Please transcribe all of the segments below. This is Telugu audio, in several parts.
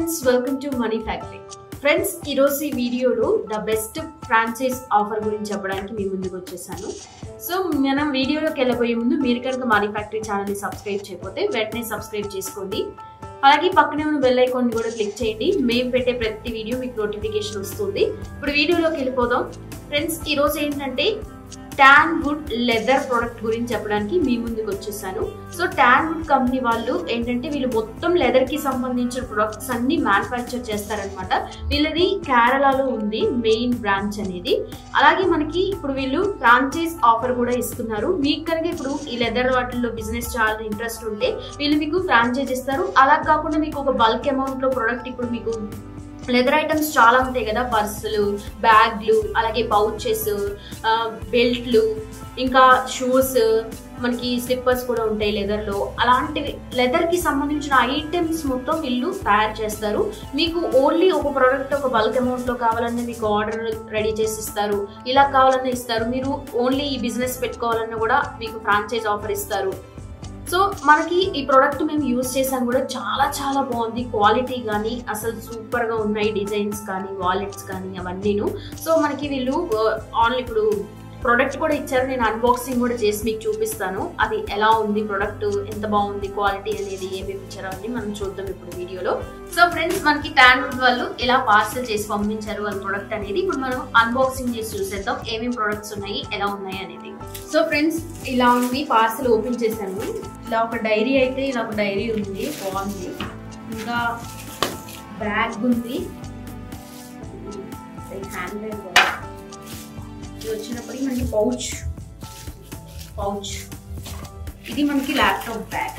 friends welcome to money factory friends ఈరోజు ఈ వీడియోలో ద బెస్ట్ ఫ్రాంచైజ్ ఆఫర్ గురించి చెప్పడానికి మీ ముందుకు వచ్చేసాను సో మనం వీడియోలోకి వెళ్ళబోయే ముందు మీరు కనుక మనీ ఫ్యాక్టరీ ఛానల్ని సబ్స్క్రైబ్ చేయకపోతే వెంటనే సబ్స్క్రైబ్ చేసుకోండి అలాగే పక్కనే ఉన్న బెల్ ఐకాన్ కూడా క్లిక్ చేయండి మేము పెట్టే ప్రతి వీడియో మీకు నోటిఫికేషన్ వస్తుంది ఇప్పుడు వీడియోలోకి వెళ్ళిపోదాం ఫ్రెండ్స్ ఈరోజు ఏంటంటే టాన్ వుడ్ లెదర్ ప్రోడక్ట్ గురించి చెప్పడానికి మీ ముందుకు వచ్చేసాను సో టాన్ వుడ్ కంపెనీ వాళ్ళు ఏంటంటే వీళ్ళు మొత్తం లెదర్ కి సంబంధించిన ప్రొడక్ట్స్ అన్ని మ్యానుఫ్యాక్చర్ చేస్తారనమాట వీళ్ళది కేరళలో ఉంది మెయిన్ బ్రాంచ్ అనేది అలాగే మనకి ఇప్పుడు వీళ్ళు ఫ్రాంచైజ్ ఆఫర్ కూడా ఇస్తున్నారు మీకు కనుక ఇప్పుడు ఈ లెదర్ వాటిల్లో బిజినెస్ చాలా ఇంట్రెస్ట్ ఉంటే వీళ్ళు మీకు ఫ్రాంచైజ్ ఇస్తారు అలా కాకుండా మీకు ఒక బల్క్ అమౌంట్ లో ప్రొడక్ట్ ఇప్పుడు మీకు లెదర్ ఐటమ్స్ చాలా ఉంటాయి కదా పర్సులు బ్యాగ్లు అలాగే పౌచెస్ బెల్ట్లు ఇంకా షూస్ మనకి స్లిప్పర్స్ కూడా ఉంటాయి లెదర్లో అలాంటివి లెదర్కి సంబంధించిన ఐటమ్స్ మొత్తం వీళ్ళు తయారు చేస్తారు మీకు ఓన్లీ ఒక ప్రోడక్ట్ ఒక బల్క్ అమౌంట్లో కావాలన్నా మీకు ఆర్డర్ రెడీ చేసి ఇస్తారు ఇలా కావాలన్నా ఇస్తారు మీరు ఓన్లీ ఈ బిజినెస్ పెట్టుకోవాలన్నా కూడా మీకు ఫ్రాంచైజ్ ఆఫర్ ఇస్తారు సో మనకి ఈ ప్రోడక్ట్ మేము యూజ్ చేసాం కూడా చాలా చాలా బాగుంది క్వాలిటీ కానీ అసలు సూపర్గా ఉన్నాయి డిజైన్స్ కానీ వాలెట్స్ కానీ అవన్నీను సో మనకి వీళ్ళు ఆన్లైన్ ఇప్పుడు ప్రోడక్ట్ కూడా ఇచ్చారు నేను అన్బాక్సింగ్ కూడా చేసి మీకు చూపిస్తాను అది ఎలా ఉంది ప్రోడక్ట్ ఎంత బాగుంది క్వాలిటీ అనేది ఏమేమి ఇచ్చారో అని మనం చూద్దాం ఇప్పుడు వీడియోలో సో ఫ్రెండ్స్ మనకి టాన్ వుడ్ వాళ్ళు ఎలా పార్సల్ చేసి పంపించారు వాళ్ళ ప్రోడక్ట్ అనేది ఇప్పుడు మనం అన్బాక్సింగ్ చేసి చూసేద్దాం ఏమేమి ప్రొడక్ట్స్ ఉన్నాయి ఎలా ఉన్నాయి అనేది సో ఫ్రెండ్స్ ఇలా ఉంది పార్సల్ ఓపెన్ చేశాను ఇలా ఒక డైరీ అయితే ఇలా ఒక డైరీ ఉంది బాగుంది ఇంకా బ్యాగ్ ఉంది హ్యాండ్ బ్యాగ్ ఇది వచ్చినప్పటికి మనకి పౌచ్ పౌచ్ ఇది మనకి ల్యాప్టాప్ బ్యాగ్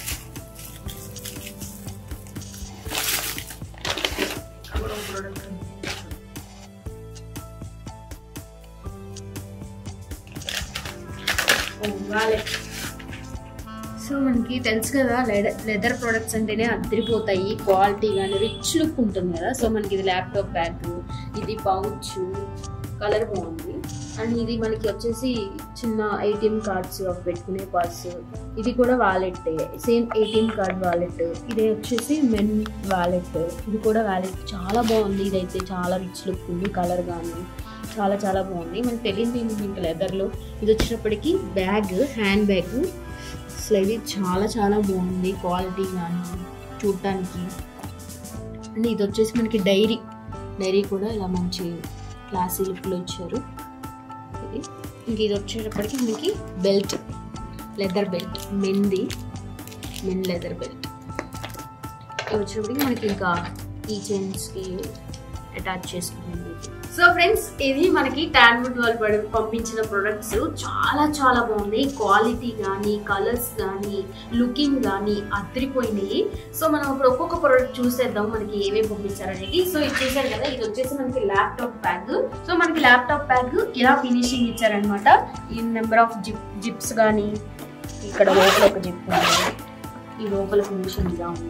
వాలెట్ సో మనకి తెలుసు కదా లెదర్ లెదర్ ప్రొడక్ట్స్ అంటేనే అద్దరిపోతాయి క్వాలిటీ కానీ రిచ్ లుక్ ఉంటుంది కదా సో మనకి ఇది ల్యాప్టాప్ బ్యాగ్ ఇది పౌచ్ కలర్ బాగుంది అండ్ ఇది మనకి వచ్చేసి చిన్న ఏటీఎం కార్డ్స్ పెట్టుకునే పర్స్ ఇది కూడా wallet same ATM card wallet ఇది వచ్చేసి మెన్ వాలెట్ ఇది కూడా వాలెట్ చాలా బాగుంది ఇదైతే చాలా రిచ్ లుక్ ఉంది కలర్ కానీ చాలా చాలా బాగుంది మనకు తెలియదు ఇంకా లెదర్లో ఇది వచ్చినప్పటికీ బ్యాగ్ హ్యాండ్ బ్యాగ్ అసలు ఇది చాలా చాలా బాగుంది క్వాలిటీ కానీ చూడటానికి అండ్ ఇది వచ్చేసి మనకి డైరీ డైరీ కూడా ఇలా మంచి క్లాసీ లుక్లో ఇచ్చారు ఇది ఇంక ఇది వచ్చేటప్పటికి మనకి బెల్ట్ లెదర్ బెల్ట్ మెన్ది మెన్ లెదర్ బెల్ట్ ఇది వచ్చేటప్పటికి మనకి ఇంకా ఈ చైన్స్కి అటాచ్ చేసుకునేది సో ఫ్రెండ్స్ ఇది మనకి టాన్ వుడ్ వాళ్ళు పంపించిన ప్రొడక్ట్స్ చాలా చాలా బాగున్నాయి క్వాలిటీ కానీ కలర్స్ కానీ లుకింగ్ కానీ అదిరిపోయినాయి సో మనం ఇప్పుడు ఒక్కొక్క ప్రోడక్ట్ చూసేద్దాం మనకి ఏమేమి పంపించారనేది సో ఇది చూసారు కదా ఇది వచ్చేసి మనకి ల్యాప్టాప్ బ్యాగ్ సో మనకి ల్యాప్టాప్ బ్యాగ్ ఇలా ఫినిషింగ్ ఇచ్చారనమాట ఈ నెంబర్ ఆఫ్ జిప్ జిప్స్ కానీ ఇక్కడ లోపల ఒక జిప్ ఉంది ఈ లోపల ఫినిషింగ్ ఇలా ఉంది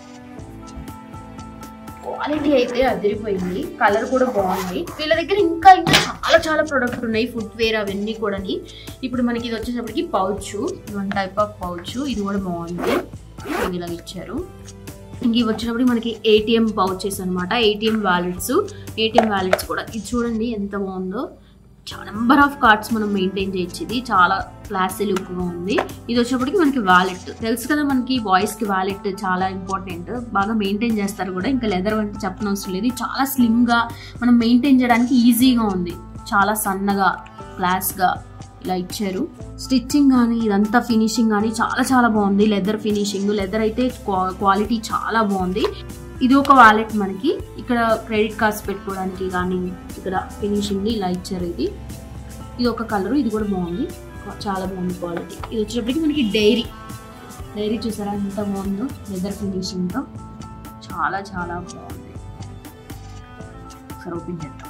క్వాలిటీ అయితే అదిరిపోయింది కలర్ కూడా బాగుంది వీళ్ళ దగ్గర ఇంకా ఇంకా చాలా చాలా ప్రొడక్ట్ ఉన్నాయి ఫుట్ వేర్ అవన్నీ కూడా ఇప్పుడు మనకి ఇది వచ్చేటప్పటికి pouch one type of pouch ఇది కూడా బాగుంది ఇది ఇలా ఇచ్చారు ఇంక ఇవి వచ్చినప్పుడు మనకి ఏటీఎం పౌచెస్ అనమాట ఏటీఎం వ్యాలెట్స్ ఏటీఎం వ్యాలెట్స్ కూడా ఇది చూడండి ఎంత బాగుందో నెంబర్ ఆఫ్ కార్డ్స్ మనం మెయింటైన్ చేయొచ్చు ఇది చాలా క్లాసీ లుక్గా ఉంది ఇది వచ్చేప్పటికి మనకి వాలెట్ తెలుసు కదా మనకి బాయ్స్కి వాలెట్ చాలా ఇంపార్టెంట్ బాగా మెయింటైన్ చేస్తారు కూడా ఇంకా లెదర్ వంటి చెప్పనవసరం లేదు చాలా స్లిమ్గా మనం మెయింటైన్ చేయడానికి ఈజీగా ఉంది చాలా సన్నగా క్లాస్గా ఇలా ఇచ్చారు స్టిచ్చింగ్ కానీ ఇదంతా ఫినిషింగ్ కానీ చాలా చాలా బాగుంది లెదర్ ఫినిషింగ్ లెదర్ అయితే క్వాలిటీ చాలా బాగుంది ఇది ఒక వాలెట్ మనకి ఇక్కడ క్రెడిట్ కార్డ్స్ పెట్టుకోవడానికి కానీ ఇక్కడ ఫినిషింగ్ ఇలా ఇచ్చారు ఇది ఇది ఒక కలర్ ఇది కూడా బాగుంది చాలా బాగుంది క్వాలిటీ ఇది వచ్చేటప్పటికి మనకి డైరీ డైరీ చూసారా ఎంత బాగుందో లెదర్ ఫినిషింగ్తో చాలా చాలా బాగుంది ఒకసారి ఓపెన్ చేద్దాం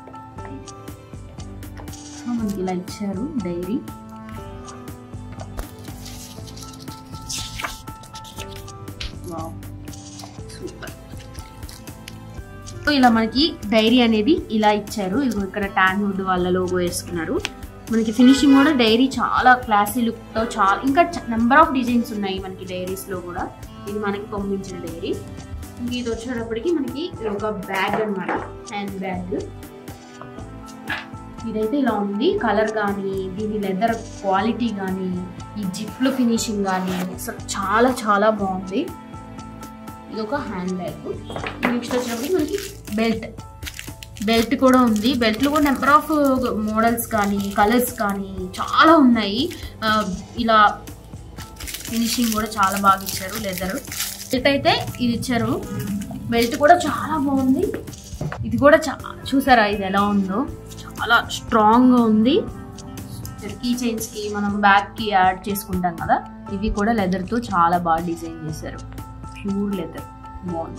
సో మనకి ఇలా ఇచ్చారు డైరీ వావ్ సూపర్ ఇలా మనకి డైరీ అనేది ఇలా ఇచ్చారు ఇదిగో ఇక్కడ టాన్ వుడ్ వాళ్ళ లోగో వేసుకున్నారు మనకి ఫినిషింగ్ కూడా డైరీ చాలా క్లాసీ లుక్తో చాలా ఇంకా నెంబర్ ఆఫ్ డిజైన్స్ ఉన్నాయి మనకి డైరీస్లో కూడా ఇది మనకి పంపించిన డైరీ ఇంక ఇది వచ్చేటప్పటికి మనకి ఒక బ్యాగ్ అన్నమాట హ్యాండ్ బ్యాగ్ ఇదైతే ఇలా ఉంది కలర్ కానీ దీని లెదర్ క్వాలిటీ కానీ ఈ జిప్లు ఫినిషింగ్ కానీ అసలు చాలా చాలా బాగుంది ఇది ఒక హ్యాండ్ బ్యాగ్ నెక్స్ట్ వచ్చినప్పటికి మనకి బెల్ట్ బెల్ట్ కూడా ఉంది బెల్ట్లో కూడా నెంబర్ ఆఫ్ మోడల్స్ కానీ కలర్స్ కానీ చాలా ఉన్నాయి ఆ, ఇలా ఫినిషింగ్ కూడా చాలా బాగా ఇచ్చారు లెదర్ బెల్ట్ అయితే ఇది ఇచ్చారు బెల్ట్ కూడా చాలా బాగుంది ఇది కూడా చా చూసారా ఇది ఎలా ఉందో చాలా స్ట్రాంగ్గా ఉంది కీ చైన్స్కి మనం బ్యాగ్కి యాడ్ చేసుకుంటాం కదా ఇవి కూడా లెదర్తో చాలా బాగా డిజైన్ చేశారు ప్యూర్ లెదర్ బాగుంది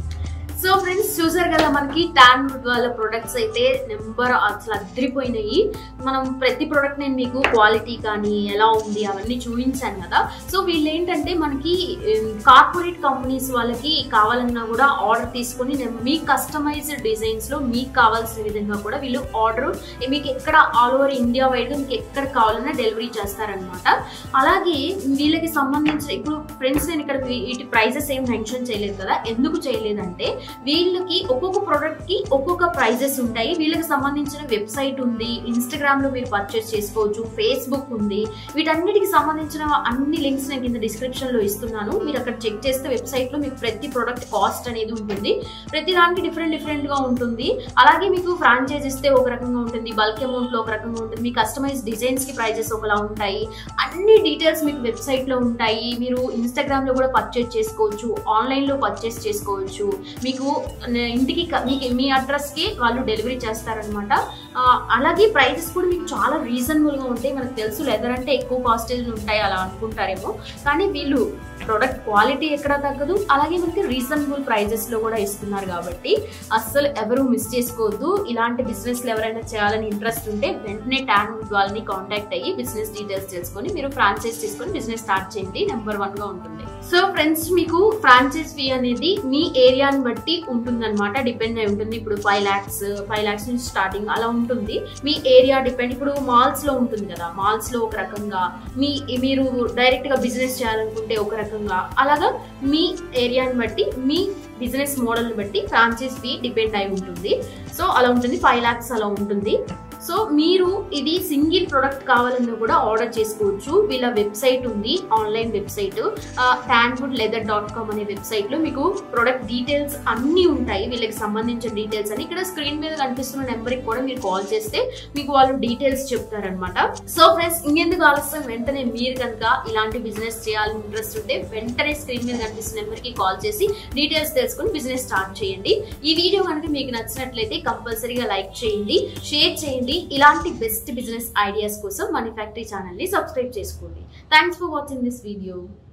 సో ఫ్రెండ్స్ చూసారు కదా మనకి టాన్ వుడ్ వాళ్ళ ప్రొడక్ట్స్ అయితే నెంబర్ అసలు అద్దరిపోయినాయి మనం ప్రతి ప్రొడక్ట్ నేను మీకు క్వాలిటీ కానీ ఎలా ఉంది అవన్నీ చూపించాను కదా సో వీళ్ళు ఏంటంటే మనకి కార్పొరేట్ కంపెనీస్ వాళ్ళకి కావాలన్నా కూడా ఆర్డర్ తీసుకొని నేను మీ కస్టమైజ్డ్ డిజైన్స్ లో మీకు కావాల్సిన విధంగా కూడా వీళ్ళు ఆర్డర్ మీకు ఎక్కడ ఆల్ ఓవర్ ఇండియా వైడ్ మీకు ఎక్కడ కావాలన్నా డెలివరీ చేస్తారనమాట అలాగే వీళ్ళకి సంబంధించిన ఇప్పుడు ఫ్రెండ్స్ నేను ఇక్కడ వీటి ప్రైజెస్ ఏం మెన్షన్ చేయలేదు కదా ఎందుకు చేయలేదంటే వీళ్ళకి ఒక్కొక్క ప్రోడక్ట్ కి ఒక్కొక్క ప్రైజెస్ ఉంటాయి వీళ్ళకి సంబంధించిన వెబ్సైట్ ఉంది ఇన్స్టాగ్రామ్ లో మీరు పర్చేస్ చేసుకోవచ్చు ఫేస్బుక్ ఉంది వీటన్నిటికి సంబంధించిన అన్ని లింక్స్ నేను కింద డిస్క్రిప్షన్ లో ఇస్తున్నాను మీరు అక్కడ చెక్ చేస్తే వెబ్సైట్ లో మీకు ప్రతి ప్రోడక్ట్ కాస్ట్ అనేది ఉంటుంది ప్రతి దానికి డిఫరెంట్ డిఫరెంట్ గా ఉంటుంది అలాగే మీకు ఫ్రాంచైజ్ ఇస్తే ఒక రకంగా ఉంటుంది బల్క్ అమౌంట్ లో ఒక రకంగా ఉంటుంది మీ కస్టమైజ్ డిజైన్స్ కి ప్రైజెస్ ఒకలా ఉంటాయి అన్ని డీటెయిల్స్ మీకు వెబ్సైట్ లో ఉంటాయి మీరు ఇన్స్టాగ్రామ్ లో కూడా పర్చేస్ చేసుకోవచ్చు ఆన్లైన్ లో పర్చేస్ చేసుకోవచ్చు మీకు న- ఇంటికి క- మీకు మీ అడ్రస్ కి వాళ్ళు డెలివరీ చేస్తారనమాట అలాగే ప్రైజెస్ కూడా మీకు చాలా రీజనబుల్ గా ఉంటాయి మనకు తెలుసు లెదర్ అంటే ఎక్కువ కాస్టేజ్ ఉంటాయి అలా అనుకుంటారేమో కానీ వీళ్ళు ప్రొడక్ట్ క్వాలిటీ ఎక్కడ తగ్గదు అలాగే మనకి రీజనబుల్ ప్రైజెస్ లో కూడా ఇస్తున్నారు కాబట్టి అస్సలు ఎవరు మిస్ చేసుకోవద్దు ఇలాంటి బిజినెస్ ఎవరైనా చేయాలని ఇంట్రెస్ట్ ఉంటే వెంటనే టాన్ వాళ్ళని కాంటాక్ట్ అయ్యి బిజినెస్ డీటెయిల్స్ తెలుసుకొని మీరు ఫ్రాంచైజ్ తీసుకొని బిజినెస్ స్టార్ట్ చేయండి నెంబర్ వన్ గా ఉంటుంది సో ఫ్రెండ్స్ మీకు ఫ్రాంచైజ్ ఫీ అనేది మీ ఏరియాని బట్టి ఉంటుందన్నమాట డిపెండ్ అయి ఉంటుంది ఇప్పుడు ఫైవ్ ల్యాక్స్ ఫైవ్ ల్యాక్స్ నుంచి స్టార్టింగ్ అలా ఉంటుంది మీ ఏరియా డిపెండ్ ఇప్పుడు మాల్స్ లో ఉంటుంది కదా మాల్స్ లో ఒక రకంగా మీ మీరు డైరెక్ట్ గా బిజినెస్ చేయాలనుకుంటే ఒక రకంగా అలాగా మీ ఏరియాని బట్టి మీ బిజినెస్ మోడల్ని బట్టి ఫ్రాంచైజ్ ఫీ డిపెండ్ అయి ఉంటుంది సో అలా ఉంటుంది ఫైవ్ ల్యాక్స్ అలా ఉంటుంది సో మీరు ఇది సింగిల్ ప్రొడక్ట్ కావాలన్నా కూడా ఆర్డర్ చేసుకోవచ్చు వీళ్ళ వెబ్సైట్ ఉంది online website Tanwood leather dot com అనే వెబ్సైట్ లో మీకు ప్రొడక్ట్ డీటెయిల్స్ అన్ని ఉంటాయి వీళ్ళకి సంబంధించిన డీటెయిల్స్ అని ఇక్కడ స్క్రీన్ మీద కనిపిస్తున్న నెంబర్ కి కూడా మీరు కాల్ చేస్తే మీకు వాళ్ళు డీటెయిల్స్ చెప్తారనమాట సో ఫ్రెండ్స్ ఇంకెందుకు ఆలస్యం వెంటనే మీరు కనుక ఇలాంటి బిజినెస్ చేయాలని ఇంట్రెస్ట్ ఉంటే వెంటనే స్క్రీన్ మీద కనిపిస్తున్న నెంబర్ కి కాల్ చేసి డీటెయిల్స్ తెలుసుకొని బిజినెస్ స్టార్ట్ చేయండి ఈ వీడియో కనుక మీకు నచ్చినట్లయితే కంపల్సరీగా లైక్ చేయండి షేర్ చేయండి ఇలాంటి బెస్ట్ బిజినెస్ ఐడియాస్ కోసం మనీ ఫ్యాక్టరీ ఛానల్ ని సబ్స్క్రైబ్ చేసుకోండి thanks for watching this video